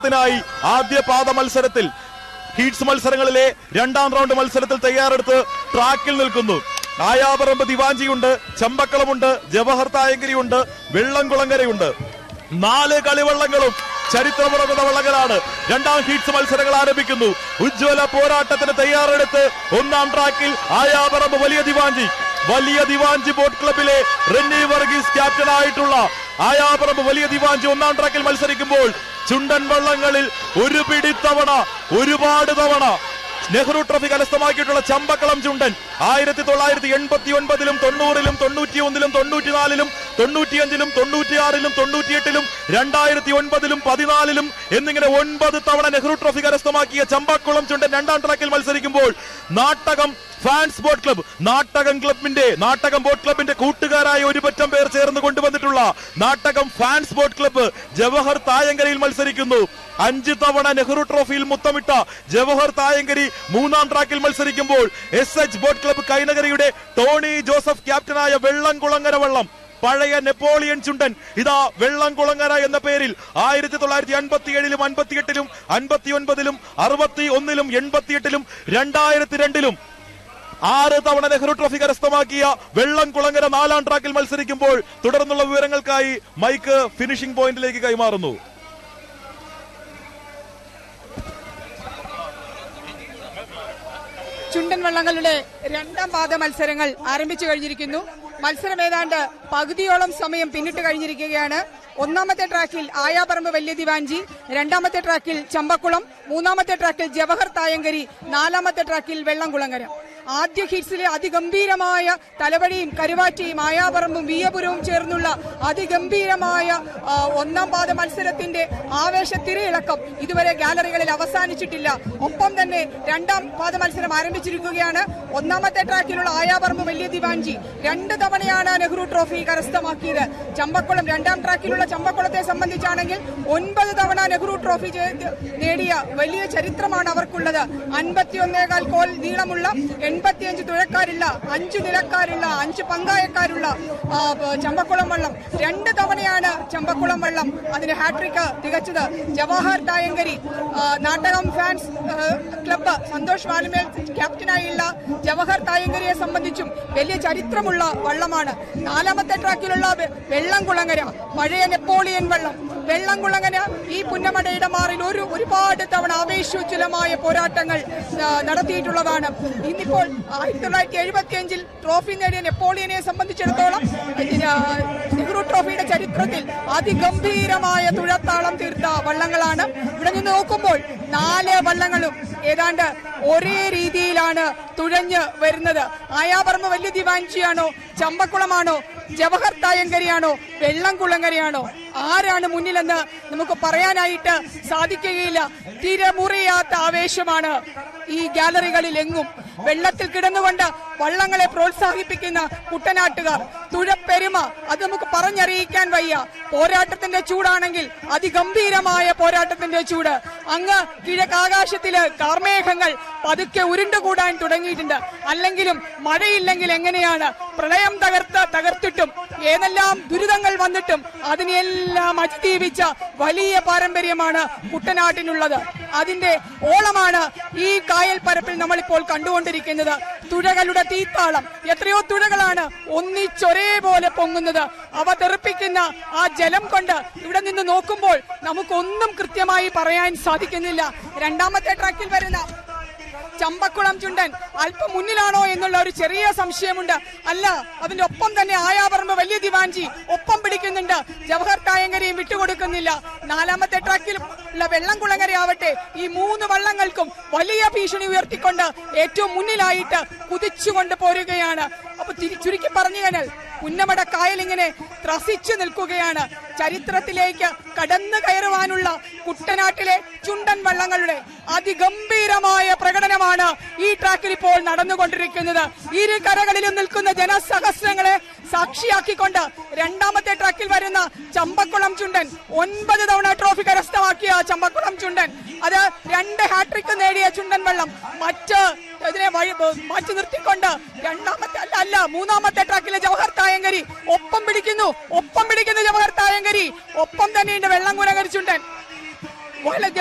ത്തിനായി ആദ്യ പാദ മത്സരത്തിൽ ഹീറ്റ്സ് മത്സരങ്ങളിലെ രണ്ടാം റൗണ്ട് മത്സരത്തിൽ തയ്യാറെടുത്ത് ട്രാക്കിൽ നിൽക്കുന്നു ആയാപറമ്പ് ദിവാഞ്ചിയുണ്ട് ചമ്പക്കളമുണ്ട് ജവഹർ തായങ്കരിയുണ്ട് വെള്ളംകുളങ്കരയുണ്ട് നാല് കളിവള്ളങ്ങളും ചരിത്രമുറങ്ങുന്ന വള്ളങ്ങളാണ് രണ്ടാം ഹീറ്റ്സ് മത്സരങ്ങൾ ആരംഭിക്കുന്നു ഉജ്ജ്വല പോരാട്ടത്തിന് തയ്യാറെടുത്ത് ഒന്നാം ട്രാക്കിൽ ആയാപറമ്പ് വലിയ ദിവാഞ്ചി വലിയ ദിവാഞ്ചി ബോട്ട് ക്ലബിലെ റെന്നി വർഗീസ് ക്യാപ്റ്റനായിട്ടുള്ള ആയാപറമ്പ് വലിയ ദിവാഞ്ചി ഒന്നാം ട്രാക്കിൽ മത്സരിക്കുമ്പോൾ ചുണ്ടൻ വള്ളങ്ങളിൽ ഒരു പിടി തവണ ഒരുപാട് തവണ നെഹ്റു ട്രോഫി കരസ്ഥമാക്കിയിട്ടുള്ള ചമ്പക്കളം ചുണ്ടൻ ആയിരത്തി തൊള്ളായിരത്തി എൺപത്തി ഒൻപതിലും തൊണ്ണൂറിലും തൊണ്ണൂറ്റി ഒന്നിലും തൊണ്ണൂറ്റിനാലിലും തൊണ്ണൂറ്റിയഞ്ചിലും തൊണ്ണൂറ്റിയാറിലും തൊണ്ണൂറ്റിയെട്ടിലും രണ്ടായിരത്തി ഒൻപതിലും പതിനാലിലും എന്നിങ്ങനെ ഒൻപത് തവണ നെഹ്റു ട്രോഫി കരസ്ഥമാക്കിയ ചമ്പക്കുളം ചുണ്ടൻ രണ്ടാം ട്രാക്കിൽ മത്സരിക്കുമ്പോൾ Nattakam fans boat club Nattakam ക്ലബിന്റെ നാട്ടകം ബോട്ട് ക്ലബിന്റെ കൂട്ടുകാരായ ഒരു പറ്റം പേർ ചേർന്ന് കൊണ്ടുവന്നിട്ടുള്ള Nattakam fans boat club Jawahar തായങ്കരയിൽ മത്സരിക്കുന്നു അഞ്ച് തവണ നെഹ്റു ട്രോഫിയിൽ മുത്തമിട്ട ജവഹർ തായങ്കരി മൂന്നാം ട്രാക്കിൽ മത്സരിക്കുമ്പോൾ എസ് എച്ച് ബോട്ട് ക്ലബ്ബ് കൈനഗരിയുടെ ടോണി ജോസഫ് ക്യാപ്റ്റനായ വെള്ളംകുളങ്ങര വള്ളം പഴയ നെപ്പോളിയൻ ചുണ്ടൻ ഇതാ വെള്ളംകുളങ്ങര എന്ന പേരിൽ ആയിരത്തി തൊള്ളായിരത്തി അൻപത്തി ഏഴിലും അൻപത്തിയെട്ടിലും അൻപത്തി ഒൻപതിലും അറുപത്തി ഒന്നിലും എൺപത്തിയെട്ടിലും രണ്ടായിരത്തി രണ്ടിലും ആറ് തവണ നെഹ്റു ട്രോഫി കരസ്ഥമാക്കിയ വെള്ളംകുളങ്ങര നാലാം ട്രാക്കിൽ മത്സരിക്കുമ്പോൾ തുടർന്നുള്ള വിവരങ്ങൾക്കായി മൈക്ക് ഫിനിഷിംഗ് പോയിന്റിലേക്ക് കൈമാറുന്നു ചുണ്ടൻ വള്ളങ്ങളുടെ രണ്ടാം പാദ മത്സരങ്ങൾ ആരംഭിച്ചു കഴിഞ്ഞിരിക്കുന്നു മത്സരം ഏതാണ്ട് പകുതിയോളം സമയം പിന്നിട്ട് കഴിഞ്ഞിരിക്കുകയാണ് ഒന്നാമത്തെ ട്രാക്കിൽ ആയാപറമ്പ് വലിയ ദിവാഞ്ചി രണ്ടാമത്തെ ട്രാക്കിൽ ചമ്പക്കുളം മൂന്നാമത്തെ ട്രാക്കിൽ ജവഹർ തായങ്കരി നാലാമത്തെ ട്രാക്കിൽ വെള്ളംകുളങ്ങര ആദ്യ ഹിറ്റ്സിലെ അതിഗംഭീരമായ തലവടിയും കരുവാറ്റയും ആയാപറമ്പും വീയപുരവും ചേർന്നുള്ള അതിഗംഭീരമായ ആ, ഒന്നാം പാദ മത്സരത്തിന്റെ ആവേശ തിരയിളക്കം ഇതുവരെ ഗാലറികളിൽ അവസാനിച്ചിട്ടില്ല ഒപ്പം തന്നെ രണ്ടാം പാദ മത്സരം ആരംഭിച്ചിരിക്കുകയാണ് ഒന്നാമത്തെ ട്രാക്കിലുള്ള ആയാപറമ്പ് വലിയ ദിവാഞ്ചി രണ്ട് തവണയാണ് നെഹ്റു ട്രോഫി കരസ്ഥമാക്കിയത് ചമ്പക്കുളം രണ്ടാം ട്രാക്കിലുള്ള ചമ്പക്കുളത്തെ സംബന്ധിച്ചാണെങ്കിൽ ഒൻപത് തവണ നെഹ്റു ട്രോഫി ചെയ്ത് നേടിയ വലിയ ചരിത്രമാണ് അവർക്കുള്ളത് അൻപത്തിയൊന്നേകാൽ കോൽ നീളമുള്ള എൺപത്തിയഞ്ച് തുഴക്കാരുള്ള അഞ്ചു നിലക്കാരുള്ള അഞ്ച് പങ്കായക്കാരുള്ള ആ, ബ- ചമ്പക്കുളം വള്ളം രണ്ട് തവണയാണ് ചമ്പക്കുളം വള്ളം അതിന് ഹാട്രിക് തികച്ചത് ജവഹർ തായങ്കരി ആ, നാട്ടകം ഫാൻസ് ആ, ക്ലബ്ബ് സന്തോഷ് വാലുമേൽ ക്യാപ്റ്റനായുള്ള ജവഹർ തായങ്കരിയെ സംബന്ധിച്ചും വലിയ ചരിത്രമുള്ള വള്ളമാണ് നാലാമത്തെ ട്രാക്കിലുള്ള വെ- വെള്ളംകുളങ്ങര പഴയ നെപ്പോളിയൻ വള്ളം വെള്ളംകുളങ്ങര ഈ പുന്നമടയുടെ മാറിൽ ഒരു ഒരുപാട് തവണ ആവേശോജ്വലമായ പോരാട്ടങ്ങൾ ആ, നടത്തിയിട്ടുള്ളതാണ് ഇന്നിപ്പോൾ ആയിരത്തി തൊള്ളായിരത്തി എഴുപത്തി അഞ്ചിൽ ട്രോഫി നേടിയ നെപ്പോളിയനെ സംബന്ധിച്ചിടത്തോളം ആ, നെഹ്റു ട്രോഫിയുടെ ചരിത്രത്തിൽ അതിഗംഭീരമായ തുഴത്താളം തീർത്ത വള്ളങ്ങളാണ് ഇവിടെ നിന്ന് നോക്കുമ്പോൾ നാല് വള്ളങ്ങളും ഏതാണ്ട് ഒരേ രീതിയിലാണ് തുഴഞ്ഞ് വരുന്നത് ആയാപറമ്പ് വലിയ ദിവാഞ്ചിയാണോ ചമ്പക്കുളമാണോ ജവഹർ തായങ്കരിയാണോ വെള്ളംകുളങ്ങരയാണോ ആരാണ് മുന്നിലെന്ന് നമുക്ക് പറയാനായിട്ട് സാധിക്കുകയില്ല തിരമുറിയാത്ത ആവേശമാണ് ഈ ഗാലറികളിൽ എങ്ങും വെള്ളത്തിൽ കിടന്നുകൊണ്ട് വള്ളങ്ങളെ പ്രോത്സാഹിപ്പിക്കുന്ന കുട്ടനാട്ടുകാർ തുഴപ്പെരുമ അത് നമുക്ക് പറഞ്ഞറിയിക്കാൻ വയ്യ പോരാട്ടത്തിന്റെ ചൂടാണെങ്കിൽ അതിഗംഭീരമായ പോരാട്ടത്തിന്റെ ചൂട് അങ്ങ് കിഴക്കാകാശത്തില് കാർമേഘങ്ങൾ പതുക്കെ ഉരുണ്ടുകൂടാൻ തുടങ്ങിയിട്ടുണ്ട് അല്ലെങ്കിലും മഴയില്ലെങ്കിൽ എങ്ങനെയാണ് പ്രളയം തകർത്ത് തകർത്തിട്ടും ഏതെല്ലാം ദുരിതങ്ങൾ വന്നിട്ടും അതിനെല്ലാം അതിജീവിച്ച വലിയ പാരമ്പര്യമാണ് കുട്ടനാട്ടിനുള്ളത് അതിന്റെ ഓളമാണ് ഈ കായൽ പരപ്പിൽ നമ്മളിപ്പോൾ കണ്ടുകൊണ്ടിരിക്കുന്നത് തുഴകളുടെ തീത്താളം എത്രയോ തുഴകളാണ് ഒന്നിച്ചൊരേപോലെ പൊങ്ങുന്നത് അവ തെറിപ്പിക്കുന്ന ആ ജലം കൊണ്ട് ഇവിടെ നിന്ന് നോക്കുമ്പോൾ നമുക്കൊന്നും കൃത്യമായി പറയാൻ സാധിക്കുന്നില്ല രണ്ടാമത്തെ ട്രാക്കിൽ വരുന്ന ചമ്പക്കുളം ചുണ്ടൻ അല്പം മുന്നിലാണോ എന്നുള്ള ഒരു ചെറിയ സംശയമുണ്ട് അല്ല അതിന്റെ ഒപ്പം തന്നെ ആയാപറമ്പ് വലിയ ദിവാഞ്ചി ഒപ്പം പിടിക്കുന്നുണ്ട് ജവഹർ തായങ്കരെയും വിട്ടുകൊടുക്കുന്നില്ല നാലാമത്തെ ട്രാക്കിൽ ഉള്ള വെള്ളംകുളങ്ങരയാവട്ടെ ഈ മൂന്ന് വള്ളങ്ങൾക്കും വലിയ ഭീഷണി ഉയർത്തിക്കൊണ്ട് ഏറ്റവും മുന്നിലായിട്ട് കുതിച്ചുകൊണ്ട് പോരുകയാണ് അപ്പൊ തിരി- ചുരുക്കി പറഞ്ഞു കഴിഞ്ഞാൽ പുന്നമട കായൽ ഇങ്ങനെ ത്രസിച്ചു നിൽക്കുകയാണ് ചരിത്രത്തിലേക്ക് കടന്നു കയറുവാനുള്ള കുട്ടനാട്ടിലെ ചുണ്ടൻ വള്ളങ്ങളുടെ അതിഗംഭീരമായ പ്രകടനമാണ് ഈ ട്രാക്കിൽ ഇപ്പോൾ നടന്നുകൊണ്ടിരിക്കുന്നത് ഇരു കരകളിലും നിൽക്കുന്ന ജനസഹസ്രങ്ങളെ സാക്ഷിയാക്കിക്കൊണ്ട് രണ്ടാമത്തെ ട്രാക്കിൽ വരുന്ന ചമ്പക്കുളം ചുണ്ടൻ ഒൻപത് തവണ ട്രോഫി കരസ്ഥമാക്കിയ ചമ്പക്കുളം ചുണ്ടൻ അത് രണ്ട് ഹാട്രിക് നേടിയ ചുണ്ടൻ വെള്ളം മറ്റ് ഇതിനെ വഴി മാറ്റി നിർത്തിക്കൊണ്ട് രണ്ടാമത്തെ അല്ല അല്ല മൂന്നാമത്തെ ട്രാക്കിലെ ജവഹർ തായങ്കരി ഒപ്പം പിടിക്കുന്നു ഒപ്പം പിടിക്കുന്നു ജവഹർ തായങ്കരി ഒപ്പം തന്നെയുണ്ട് വെള്ളം കുലകരിച്ചുണ്ടൻ വളരെ